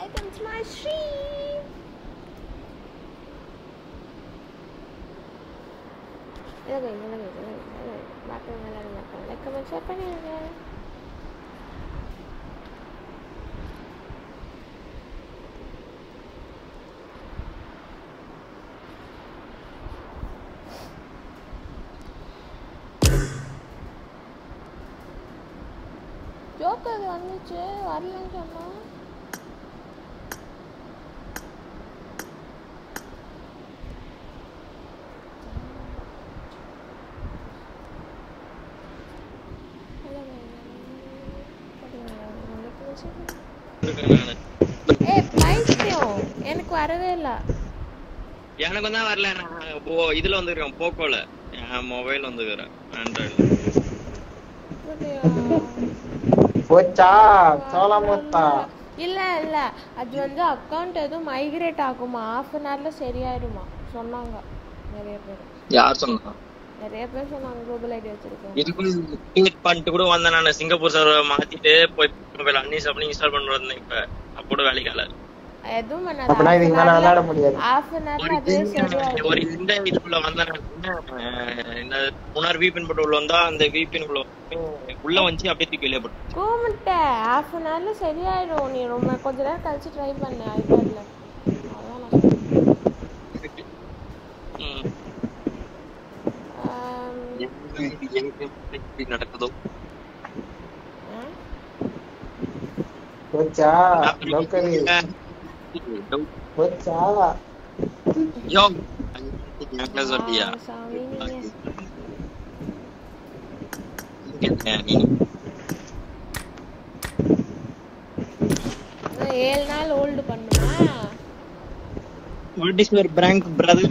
Welcome to my stream. இலகை இலகை இலகை இலகை பார்க்க நல்லா பார்க்க லைக் கமெண்ட் ஷேர் பண்ணிடுங்க ஜோக்கர் வந்துச்சு வரலன்னு சொன்னா ஏய் பைத்தியம் எனக்கு வரவே இல்ல எனக்கு தான் வரல நான் போ இதுல வந்துருக்கேன் போக்கோல என் மொபைல் வந்துக்கிறேன் ஆண்ட்ராய்டு போச்சா சோளமுத்தா இல்ல இல்ல அது வந்து அக்கவுண்ட் எதுவும் மைக்ரேட் ஆகுமா half அன் ஹவர்ல சரியாயிடுமா சொன்னாங்க நிறைய பேர் யார் சொன்னா நிறைய பேர் சொன்னாங்க குளோபல் ஐடி வச்சிருக்கேன் இதுக்கு கிளிக் பண்ணிட்டு கூட வந்தேன் நான் சிங்கப்பூர் சர்வர் மாத்திட்டு போய் மொபைல் அன்இன்ஸ்டால் பண்ணி இன்ஸ்டால் பண்ணி வந்தேன் இப்ப அப்போட வேலைக்கால எதுவும் அப்பனா இதுக்கு மேல விளையாட முடியாது half அன் ஒரு ஹவர்ல அதுவே சரியாயிடும் ஒரு இந்த இதுக்குள்ள வந்தேன் நான். இந்த முன்னாடி விபின் போட்டு உள்ள வந்தா அந்த விபின் உள்ள வந்து உள்ள வந்து அப்படியே தூக்கி வெளியே போட்டு கூமிட்ட half அன் ஹவர்ல சரியாயிடும் நீ ரொம்ப கொஞ்ச நேரம் கழிச்சு ட்ரை பண்ணு ஐபேட்ல அதான் நான் சொல்றேன். ம். ஆம், எங்க எங்க இப்படி நடக்குதோ ஆ? போச்சா லோக்கரி போச்சா யோ என்ன சொல்லியா ஆ, சாமி நீங்க நீ நான் ஏழு நாள் ஓல்டு பண்ணுமா what is your prank brother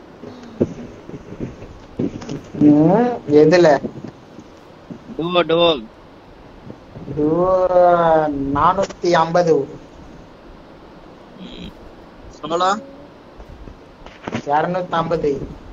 ம், எதுல டோ டோ இது நானூத்தி ஐம்பது சோலா இருநூத்தி ஐம்பது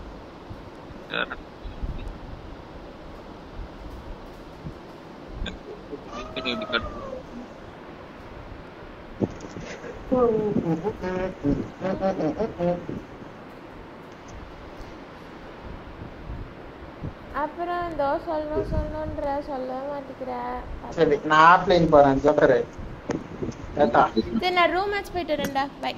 அப்புறம் இந்த சொல்லணும் சொல்லணுன்ற சொல்லவே மாட்டேங்கிற சரி நான் ஆஃப்லைன் போறேன் ஜோக்கரு கேட்டா சரி நான் ரூம் மேட்ச் போயிட்டு வரேன்டா பை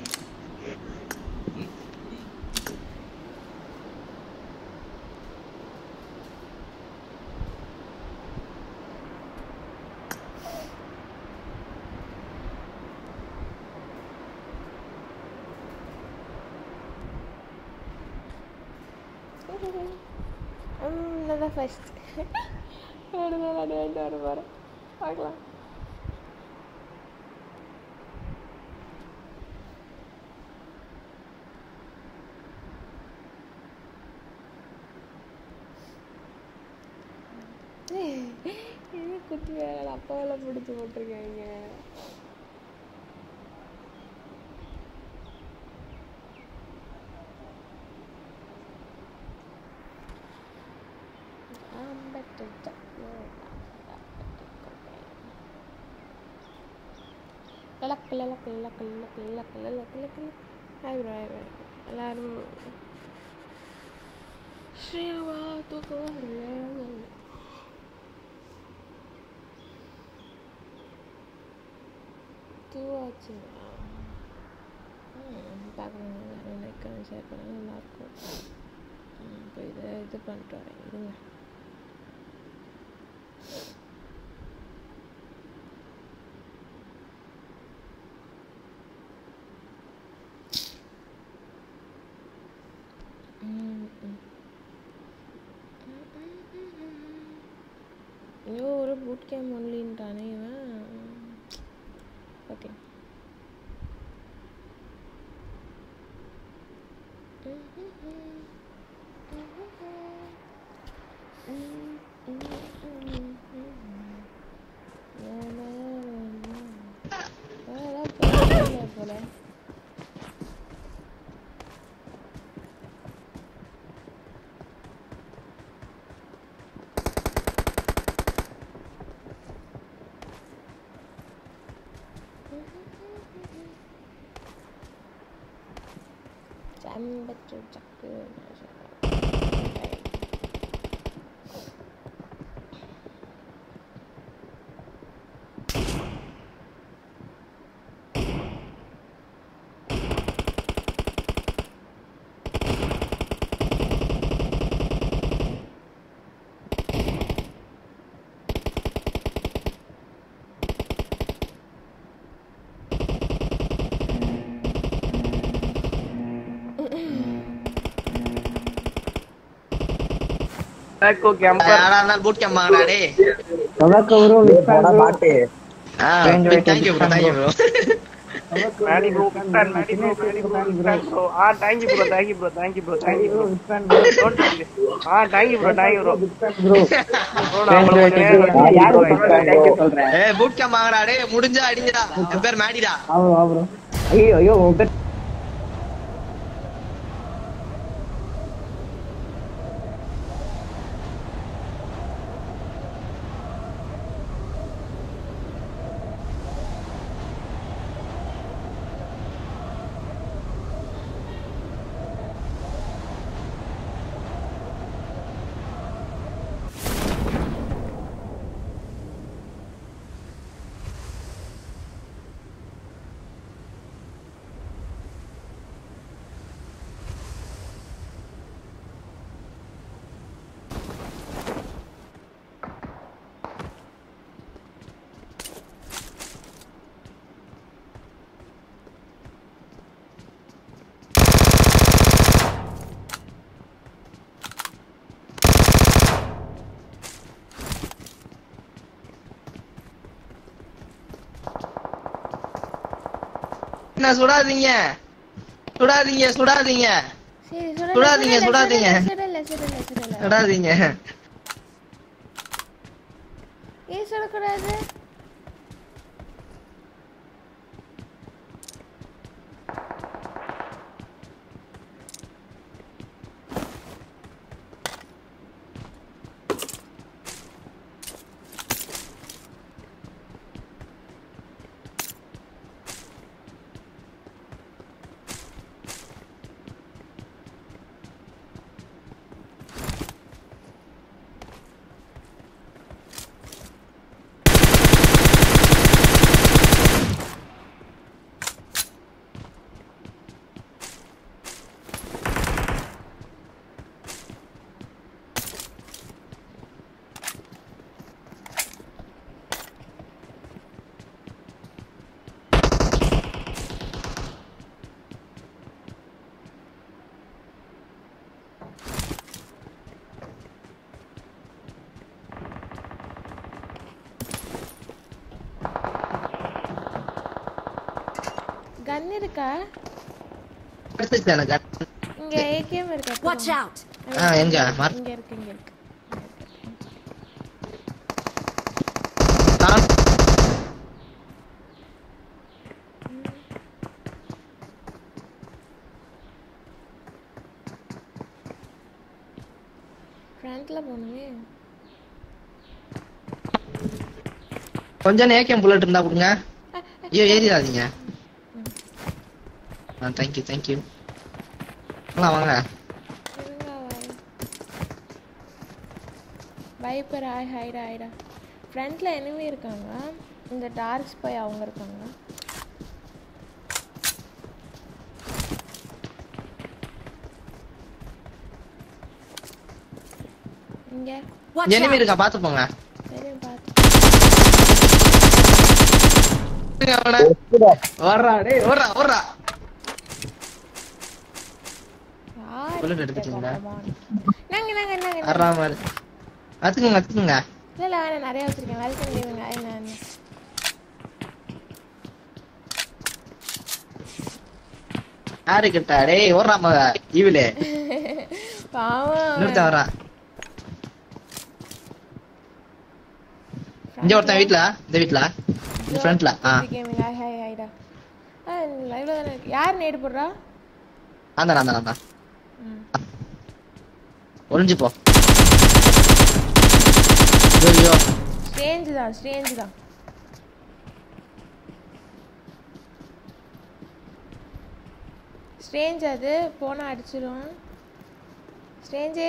நான் ஃபர்ஸ்ட் விளையாண்டு வர போகிறேன் பார்க்கலாம் இது குட்டி வேலை அப்பாவெல்லாம் பிடிச்சி போட்டிருக்காங்க luck luck luck luck luck luck luck hi bro hi bro எல்லாரும் ஸ்ரீவா தூக்கம் வருது டூ ஆச்சுங்களா ம் பார்க்குறேன் எல்லாரும் லைக் ஷேர் பண்ணால் நல்லாயிருக்கும் இப்போ இதை இது பண்ணிட்டு வரேன் இருங்க ம், ம். ஐயோ ஒரு பூட் கேம் ஒன்லின்ட்டானே இவன் ஓகே போல ஐம்பத்து சக்கு பேக்கோ கேம்பர் யாரா இருந்தாலும் boot camp வாங்கடா டேய். நமக்கு ஒரு விஸ்கான் பாட்டு ஆ, Thank you, thank you bro, thank you bro. Maddy bro விஸ்கான் மேடி ப்ரோ மேடி ப்ரோ விஸ்கான் ப்ரோ ஆ thank you bro thank you bro thank you bro thank you bro விஸ்கான் டோன்ட் ஆ thank you bro thank you bro bro bro நான் உங்களுக்கு நேர்ல யாரு bro. Thank you சொல்றேன் ஏய், boot camp வாங்கடா டேய், முடிஞ்சா அடிங்கடா. என் பேர் மேடிடா. ஆமா ப்ரோ ஐயோ ஐயோ உங்க பேர் என்ன சுடாதீங்க சுடாதீங்க சுடாதீங்க சரி சுடாதீங்க, சுடாதீங்க. சுடல சுடல சுடல சுடாதீங்க ஏன் சுடக்கூடாது கன் இருக்கா எடுத்துச்சு எனக்கு இங்க ஏகேஎம் இருக்கா Watch out! ஆ, எங்க? மார்க். இங்க இருக்கு இங்க இருக்கு நான் ஃப்ரண்ட்ல போகணுமே கொஞ்சம் ஏகேம் புல்லட் இருந்தா கொடுங்க ஐயோ ஏறிடாதீங்க ஆ தேங்க்யூ தேங்க்யூ வாங்க வாங்க இருங்க வாய் வைப்பர் ஆய் ஹைடா ஹைடா ஃப்ரண்ட்ல enemy இருக்காங்க இந்த டார்க் ஸ்பை அவங்க இருக்காங்க இங்க Watch எனிமி out! இருக்கா பாத்து போங்க சரி பார்த்து அவன. ஓடுறா டேய் ஓடுறா ஓடுறா யார் Bullet கிட்ட எடுத்துட்டீங்களா? பகவான்? நாங்க நாங்க நாங்க ஆடுறா மாதிரி கத்துக்குங்க கத்துக்குங்க இல்ல இல்ல வேணாம் நிறைய வச்சிருக்கேன் வெல்கம் கேமிங் ஐ நான் யாரு கிட்ட டேய் ஓடுறா மக இவளே பாவம் இன்னொருத்தன் வர்றான் இங்க ஒருத்தன் வீட்ல இந்த வீட்ல இந்த ஃப்ரண்ட்ல ஆ கேமிங் ஹாய் ஹாய் ஹாய்டா ஆ லைவ்ல தானே இருக்கு யார் நேடு போடுறா நான் தான் நான் தான் ம். ஒளிஞ்சு போ ஐயோ ஸ்ட்ரேஞ்ச் தான் ஸ்ட்ரேஞ்ச் தான் ஸ்ட்ரேஞ்ச் அது போனால் அடிச்சிடும் ஸ்ட்ரேஞ்சே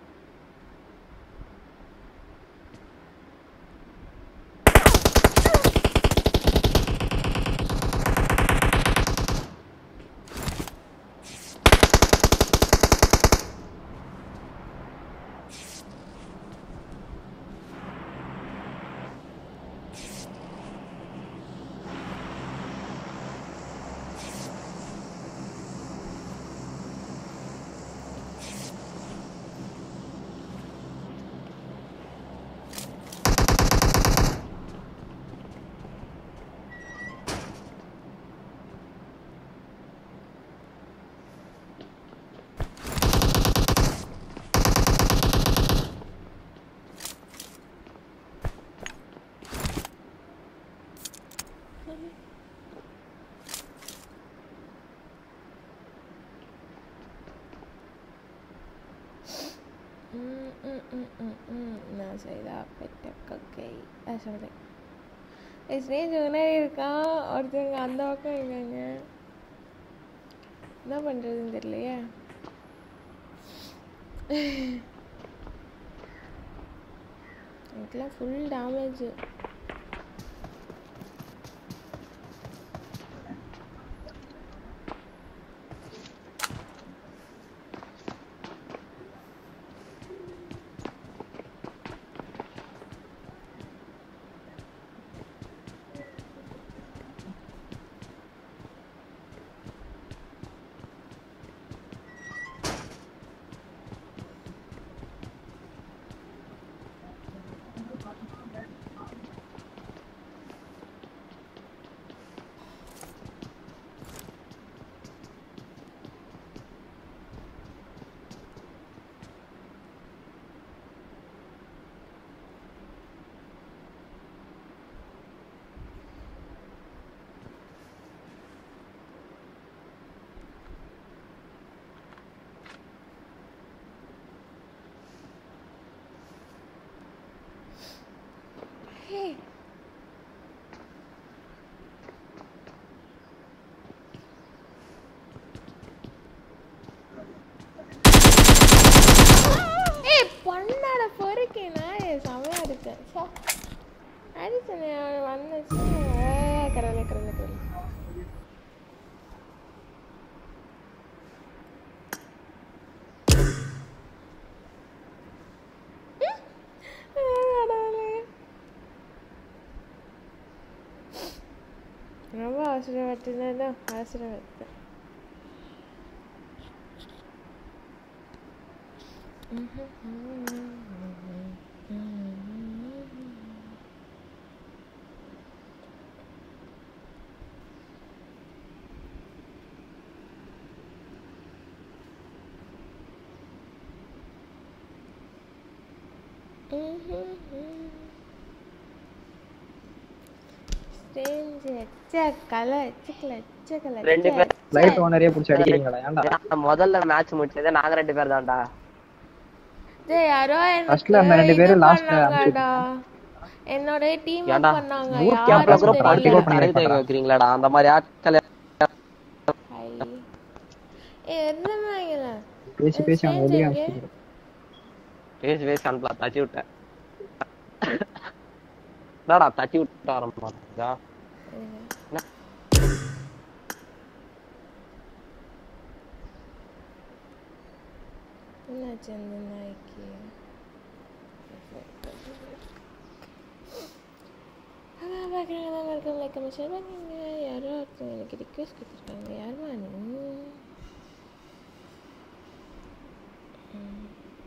ம், ம், ம், ம், ம். நான் செய்தா பெட்ட கக்கை அது சொல்கிறேன் ஸ்டேஜ் முன்னாடி இருக்கான் ஒருத்தவங்க அந்த பக்கம் இருக்காங்க என்ன பண்ணுறதுன்னு தெரியலையே எனக்குலாம் ஃபுல் டேமேஜ் ஹே ஏய் பொண்ணாட பொறுக்கேனா செமையா இருக்கேன் சோ அடிச்சனே வந்துச்சு கடவுளே கடவுளே கடவுளே கடவுளே ரொம்ப அவசரப்பட்டுனா அவசரப்பட்டேன் ஸ்டேஞ்ச் எச்சக்கல எச்சக்கல எச்சக்கல ரெண்டு பேர் லைட் ஓனரே பிடிச்சி அடிக்கிறீங்களா ஏன்டா நான் முதல்ல மேட்ச் முடிச்சதே நாங்க ரெண்டு பேர் தான்டா டேய் யாரோ Firstல அந்த ரெண்டு எனக்கு பேரும் இது last ல பண்ணாங்கடா. என்னோட டீம் ஏன்டா பண்ணாங்க பூத் கேம்ப்ல கூட யாரும் பார்ட்டி தெரியல. பண்ணி தடவி தேக்க வைக்கிறீங்களாடா அந்த மாதிரி ஆட்கள் ஹை. ஏய் இருந்தாங்கல பேசி பேசி அவங்க வெளியே எங்க? அனுப்பிச்சு பேசி பேசி அனுப்பலாம் தட்டி விட்டேன் என்னடா தட்டி விட்டு ஆரம்பிச்சா என்னாச்சு அந்த நாய்க்கு அதான் பார்க்குறாங்க தான் இருக்காங்க லைக் நம்ம சொல்லுவாங்க யாரோ ஒருத்தவங்க எனக்கு ரிக்வெஸ்ட் கொடுத்துருக்காங்க யாருமா நீ ம்.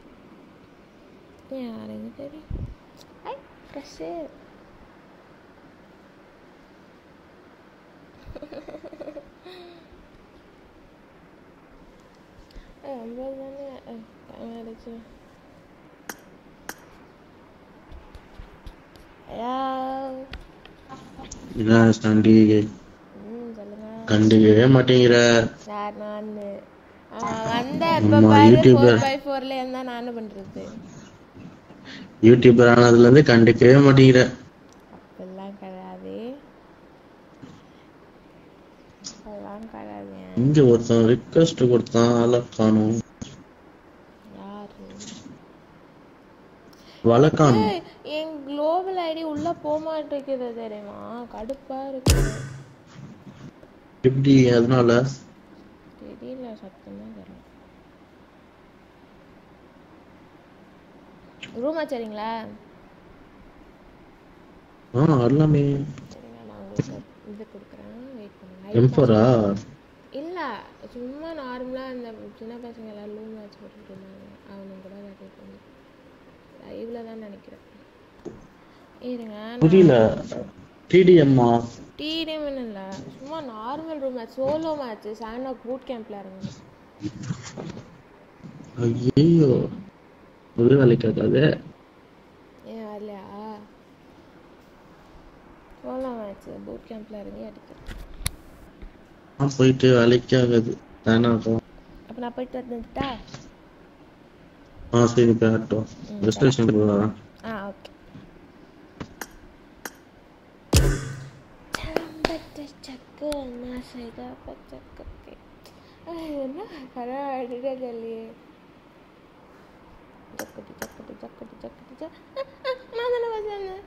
யாருங்க தெரியும் ஐ ட்ரெஸ்ஸு ஐம்பது தானே டைம் ஆயிடுச்சு ஹலோ என்ன சண்டி ம் சொல்லுங்க கண்டுக்கவே மாட்டேங்கிற யார் நான் வந்த இப்போ ஆமா, பாரு YouTuber. ஃபோர் பை ஃபோர்ல இருந்தா நானும் பண்றது யூடியூபர் ஆனதுல இருந்து கண்டுக்கவே மாட்டேங்கிற அப்படிலாம் கிடையாது அதெல்லாம் கிடையாதுங்க இங்க ஒருத்தன் ரிக்வெஸ்ட் கொடுத்தான் ஆள காணும் யாரு வழக்கான் ஏய், என் குளோபல் ஐடி உள்ள போக மாட்டேங்குது தெரியுமா கடுப்பா இருக்கு எப்படி அதனால தெரியல சத்தமா தெரியல ரூம் வச்சுறீங்களா ஆ எல்லாமே சரிங்க நான் உங்களுக்கு இது கொடுக்குறேன் வெயிட் பண்ணுங்க எம்பரா இல்ல சும்மா நார்மலா இந்த சின்ன பசங்க எல்லாம் ரூம் மேட்ச் போட்டுட்டு இருந்தாங்க அவனுங்க கூட விளையாடிட்டு இருந்தேன் லைவ்ல தான் நினைக்கிறேன் இருங்க புரியல டிடிஎம்மா டிடிஎம்னு இல்ல சும்மா normal room match solo match சாண்ட் ஆஃப் பூட் கேம்ப்ல இருங்க ஐயோ ஒரு வேலைக்கு ஆகாது ஏன் வரலையா சோலோ மேட்ச் பூட் கேம்ப்ல இறங்கி அடிக்கிறேன் நான் போயிட்டு வேலைக்கு ஆகாது வேணாம் அப்ப நான் போயிட்டு வந்துட்டா ஆ சரி போயிட்டோம் ரெஸ்டேஷன் வரேன் ஆ ஓகே சக்கு என்ன செய்தா பச்சக்கு என்ன பரவாயில்லை இல்லையே ஜக்கடி ஜக்கடி ஜக்கடி ஜக்கடி ஜக் நான் தானே வச்சேன்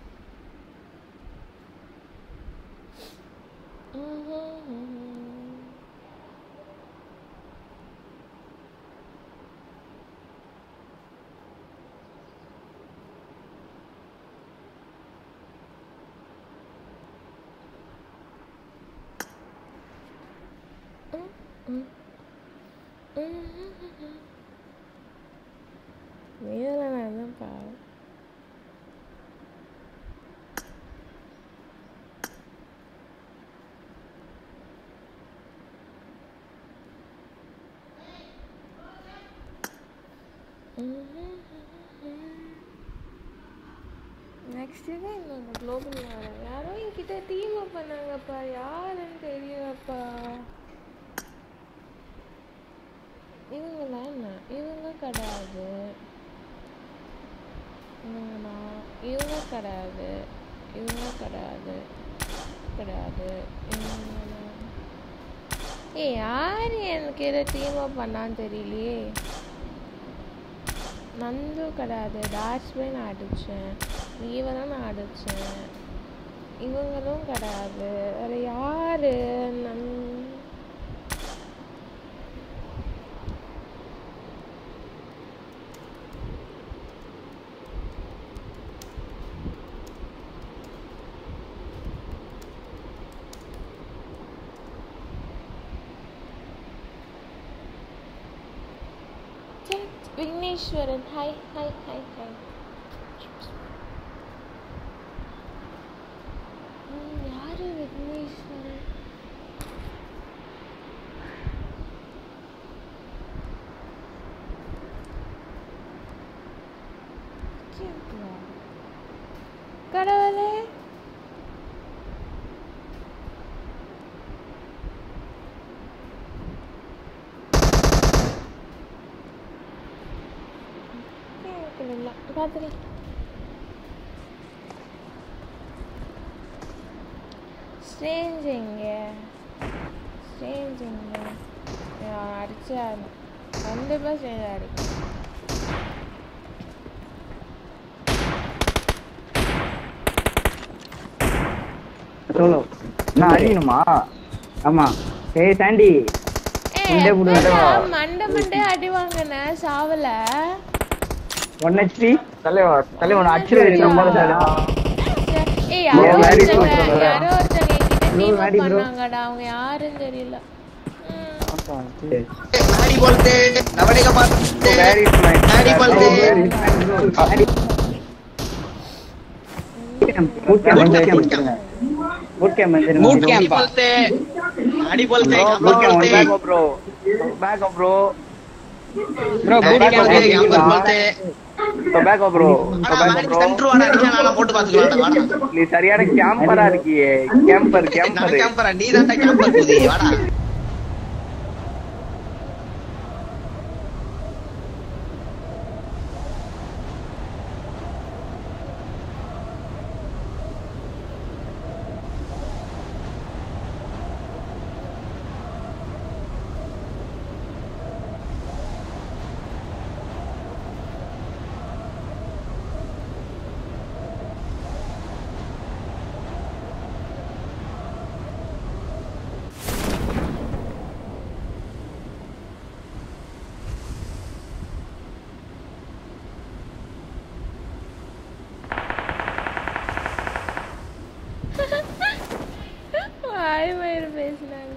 மேல நான் தான் பாவம் நெக்ஸ்ட் தான் இந்த குளோபல் யாரோ என்கிட்ட டீம் அப் பண்ணாங்கப்பா யாருன்னு தெரியலப்பா இவங்களாம் என்ன இவங்க கிடையாது இவங்களா இவங்க கிடையாது இவங்க கிடையாது கிடையாது இவங்களா ஏய் யார் எனக்கு எதை டீம் அப் பண்ணான்னு தெரியலையே நந்து கிடையாது டாஷ்பே நான் அடித்தேன் நீவை தான் நான் அடித்தேன் இவங்களும் கிடையாது வேறு யார் நன் Vigneswaran hi hi hi hi யாரு விக்னேஸ்வரன் கடவுளே கேட்கல பார்த்துரு ஸ்ட்ரேஞ்ச் எங்க ஸ்ட்ரேஞ்ச் எங்க அடிச்சா கண்டிப்பாக ஸ்ட்ரேஞ்ச் அடிக்கும் சோலோ நான் அழியணுமா ஆமா ஏய் சாண்டி மண்டே புடு, மண்டே வா. மண்டை மண்டே அடி வாங்கின சாவல ஒன் ஹெச்பி தலைவா தலைவா நான் அடிச்சிருவேன் நம்ம ஏய் யாரோ Bro, very good, ஒருத்தங்க bro. யாரோ ஒருத்தங்க என்கிட்ட Bro, டீம் very good. பண்ணாங்கடா அவங்க யாருன்னு தெரியல नाड़ी बोलते नवड़े का बात Very fine. नाड़ी बोलते Very fine, bro. Very- Boot camp, boot camp வந்துருங்க. Boot camp வந்துருங்க. मूड कैंप बोलते नाड़ी बोलते Bro, हम boot camp, बोलते back up, bro. Back up, bro. bro boot back camp up, हम bro. बोलते So back up, bro. So back up, bro. Centre வாடா நீ நான் போட்டு பாத்துக்கலாம் வாடா நீ சரியான கேம்பரா இருக்கியே கேம்பர் நான் கேம்பர் கேம்பரா நீ தான் கேம்பர் புதி வாடா மயிறு பேசினாங்க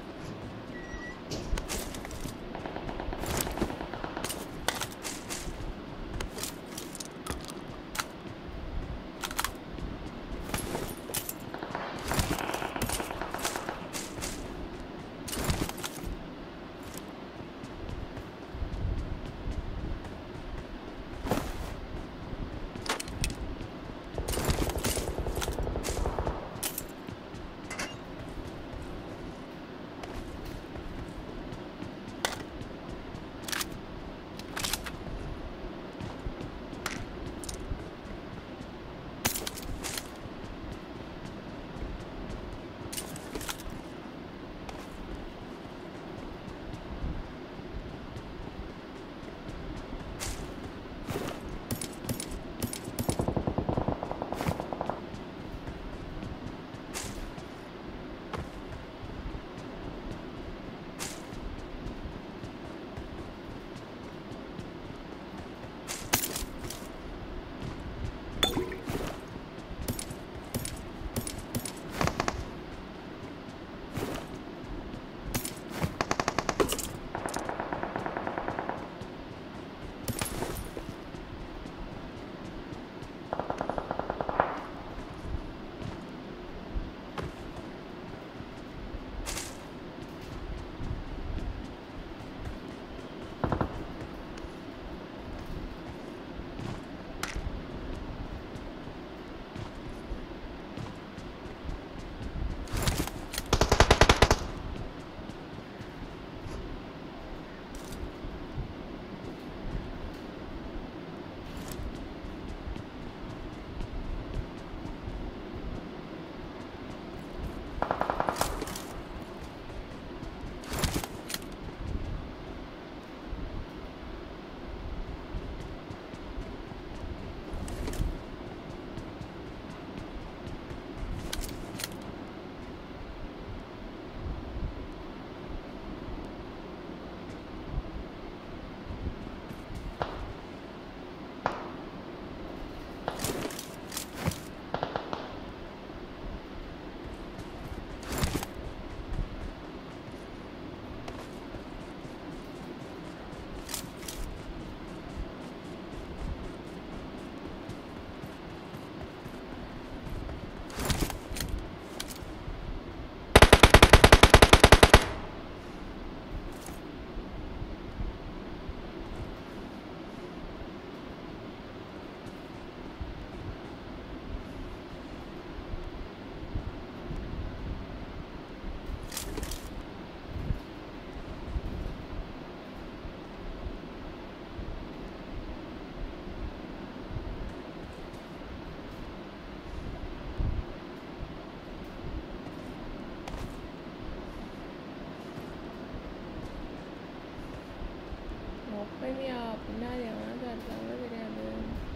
ஒப்பனியா பின்னாடி எவனாச்சும் அடிச்சாங்களோ தெரியாது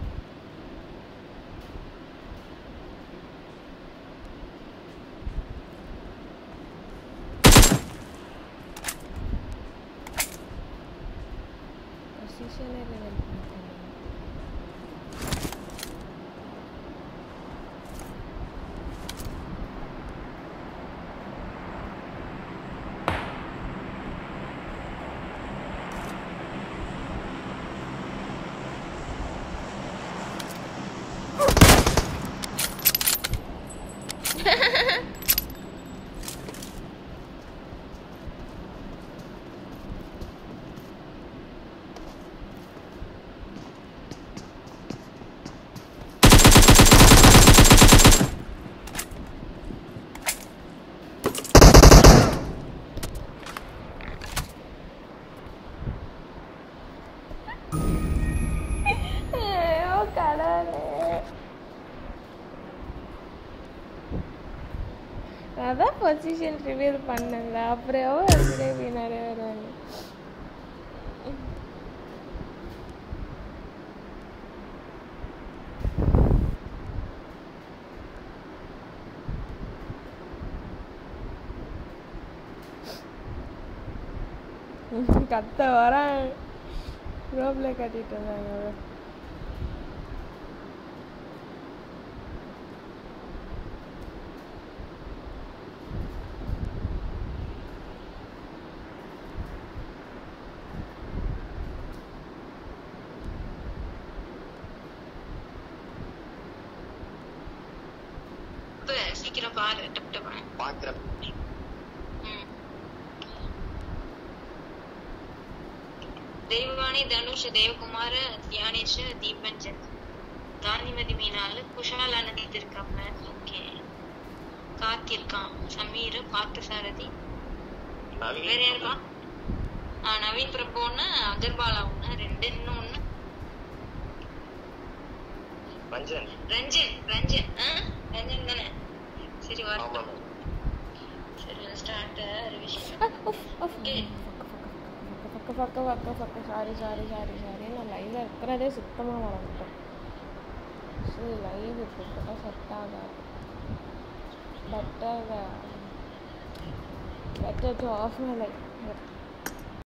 பொசிஷனே லெவல் பண்ணிட்டேன் ஐயோ கடவுளே அதான் பொசிஷன் ரிவீல் பண்ணல அப்புறம் எவ்வளோ நிறைய வருவாங்க கத்த வரேன் ரோப்ல கட்டிட்டு இருந்தாங்க அவ. சீக்கிரம் பாரு டப் டப் பாக்குறேன் தெய்வானி தனுஷ் தேவகுமார் தியானேஷ் தீபஞ்சன் காந்திமதி மீனாள் குஷால் அனந்த் இருக்காங்க ஓகே கார்த்தி இருக்கான் சமீர் பார்த்தசாரதி வேற யாருப்பா ஆ, நவீன் பிரபு ஒண்ணு அகர்வாலா ஒண்ணு ரெண்டு இன்னும் ஒண்ணு ரஞ்சன் ரஞ்சன் ரஞ்சன் ஆ? ரஞ்சன் தானே சரி வரட்டும் சரி ஸ்டார்ட் ரிவிஷன் ஓகே பக்க பக்க பக்க பக்க சாரி சாரி சாரி சாரி நான் லைவ்ல இருக்கிறதே சுத்தமா மறந்துட்டேன் சரி லைவ் இப்போ கூட செட் ஆகாது better better to of my life